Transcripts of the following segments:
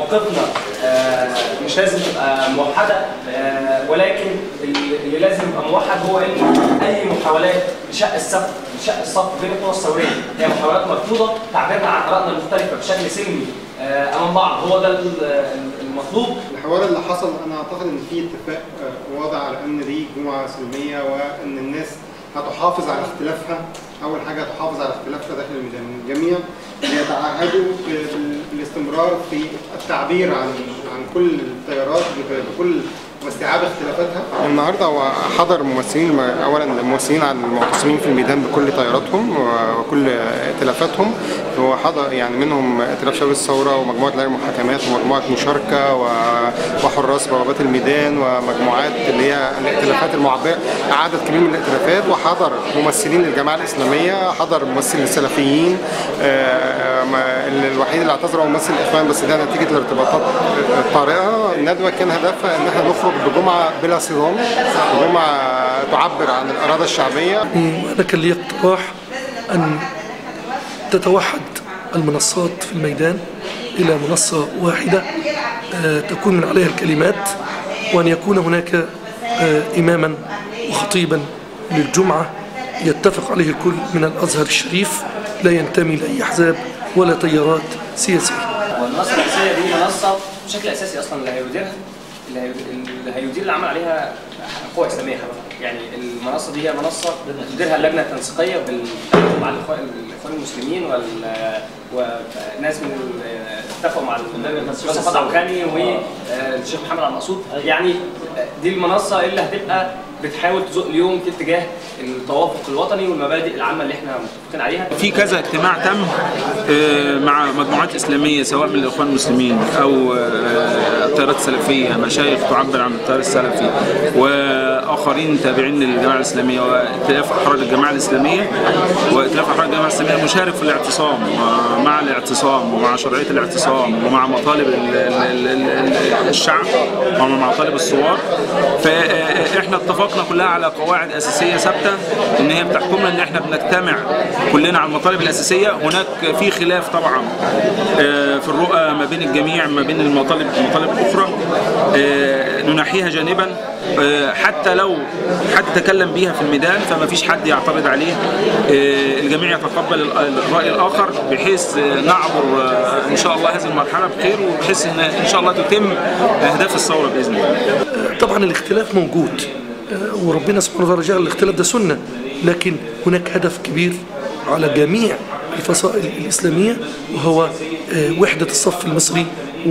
مواقفنا آه، مش لازم تبقى موحده آه، ولكن اللي لازم يبقى موحد هو ان اي محاولات لشق الصف لشق الصف بين القوى الثوريه هي محاولات مرفوضه تعبيرنا عن ارائنا المختلفه بشكل سلمي آه، امام بعض هو ده ال- المطلوب الحوار اللي حصل انا اعتقد ان في اتفاق آه، واضح على ان دي جمعه سلميه وان الناس هتحافظ على اختلافها اول حاجه هتحافظ على اختلافها داخل الميدان الجميع يتعهدوا بال- بالاستمرار في التعبير عن عن كل التيارات بكل واستيعاب اختلافاتها النهارده هو حضر ممثلين اولا ممثلين عن المعتصمين في الميدان بكل تياراتهم وكل ائتلافاتهم هو حضر يعني منهم ائتلاف شباب الثوره ومجموعه لجنه المحاكمات ومجموعه مشاركه و- وحراس بوابات الميدان ومجموعات اللي هي الائتلافات المعبره عدد كبير من الائتلافات وحضر ممثلين للجماعه الاسلاميه حضر ممثل للسلفيين آه، ما- الوحيد اللي اعتذر هو ممثل الاخوان بس ده نتيجه الارتباطات الطارئه الندوه كان هدفها ان احنا نخرج بجمعه بلا صدام جمعه تعبر عن الاراده الشعبيه وأنا كان لي اقتراح أن تتوحد المنصات في الميدان إلى منصة واحدة آه، تكون من عليها الكلمات وأن يكون هناك آه، إماما وخطيبا للجمعة يتفق عليه الكل من الأزهر الشريف لا ينتمي لأي أحزاب ولا تيارات سياسية والمنصه الرئيسيه دي منصه بشكل اساسي اصلا اللي هيديرها اللي هي- اللي هيدير العمل عليها قوى اسلاميه حضرتك يعني المنصه دي هي منصه تديرها اللجنه التنسيقيه بالتعاون مع الاخوان الاخوان المسلمين وال وناس من ال- اتفقوا مع الاستاذ فتحي عبد والشيخ محمد عبد المقصود يعني دي المنصه اللي هتبقى بتحاول تزق اليوم في اتجاه التوافق الوطني والمبادئ العامه اللي احنا متفقين عليها في كذا اجتماع تم آه، مع مجموعات اسلاميه سواء من الاخوان المسلمين او آه، التيارات السلفيه مشايخ تعبر عن التيار السلفي واخرين تابعين للجماعه الاسلاميه وائتلاف احرار الجماعه الاسلاميه وائتلاف احرار الجماعه الاسلاميه مشارك في الاعتصام آه، مع الاعتصام ومع شرعيه الاعتصام ومع مطالب ال- ال- ال- ال- الشعب ومع مطالب الثوار فاحنا اتفقنا كلها على قواعد اساسيه ثابته ان هي بتحكمنا ان احنا بنجتمع كلنا على المطالب الاساسيه هناك في خلاف طبعا آه، في الرؤى ما بين الجميع ما بين المطالب المطالب الاخرى آه، ننحيها جانبا آه، حتى لو حد تكلم بيها في الميدان فما فيش حد يعترض عليه آه، الجميع يتقبل ال- الراي الاخر بحيث آه، نعبر آه، ان شاء الله هذه المرحله بخير وبحيث ان ان شاء الله تتم اهداف الثوره باذن الله طبعا الاختلاف موجود آه، وربنا سبحانه وتعالى جعل الاختلاف ده سنة لكن هناك هدف كبير على جميع الفصائل الإسلامية وهو آه، وحدة الصف المصري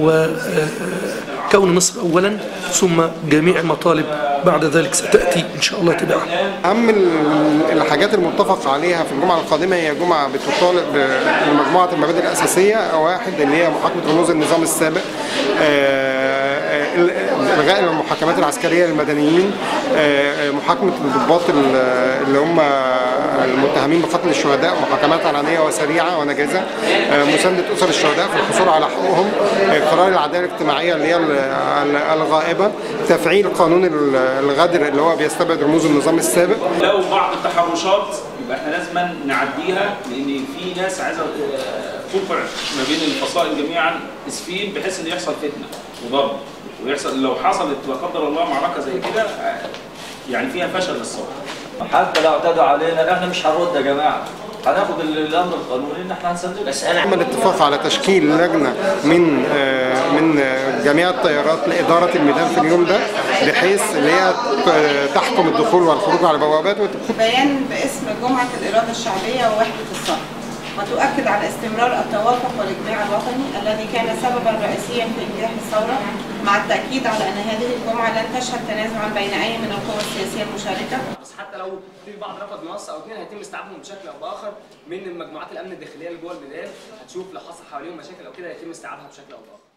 وكون مصر أولا ثم جميع المطالب بعد ذلك ستأتي إن شاء الله تبعها اهم ال- الحاجات المتفق عليها في الجمعه القادمه هي جمعه بتطالب بمجموعه المبادئ الاساسيه واحد اللي هي محاكمه رموز النظام السابق آه، آه، الغاء المحاكمات العسكريه للمدنيين آه، محاكمه الضباط ال- اللي هم المتهمين بقتل الشهداء محاكمات علنيه وسريعه ونجازه آه، مسانده اسر الشهداء في الحصول على حقوقهم آه، قرار العداله الاجتماعيه اللي هي ال- ال- الغائبه تفعيل قانون ال- الغدر اللي هو بيستبعد رموز النظام السابق لو بعض التحرشات يبقى احنا لازم نعديها لان في ناس عايزه آه، توقع ما بين الفصائل جميعا اسفين بحيث ان يحصل فتنه وضرب ويحصل لو حصلت لا قدر الله معركه زي كده آه، يعني فيها فشل للثوره حتى لو اعتدوا علينا احنا مش هنرد يا جماعه هناخد ال- الامر القانوني ان احنا هنسدد بس انا تم الاتفاق على تشكيل لجنه من آه، من آه، جميع التيارات لاداره الميدان في اليوم ده بحيث اللي هي ت- تحكم الدخول والخروج على البوابات وت- بيان باسم جمعة الإرادة الشعبية ووحدة الصف وتؤكد على استمرار التوافق والإجماع الوطني الذي كان سببا رئيسيا في إنجاح الثورة مع التأكيد على أن هذه الجمعة لن تشهد تنازعا بين أي من القوى السياسية المشاركة بس حتى لو في بعض رفض منصه او اثنين هيتم استيعابهم بشكل او باخر من المجموعات الامن الداخليه اللي جوه الميدان هتشوف لو حصل حواليهم مشاكل او كده هيتم استيعابها بشكل او باخر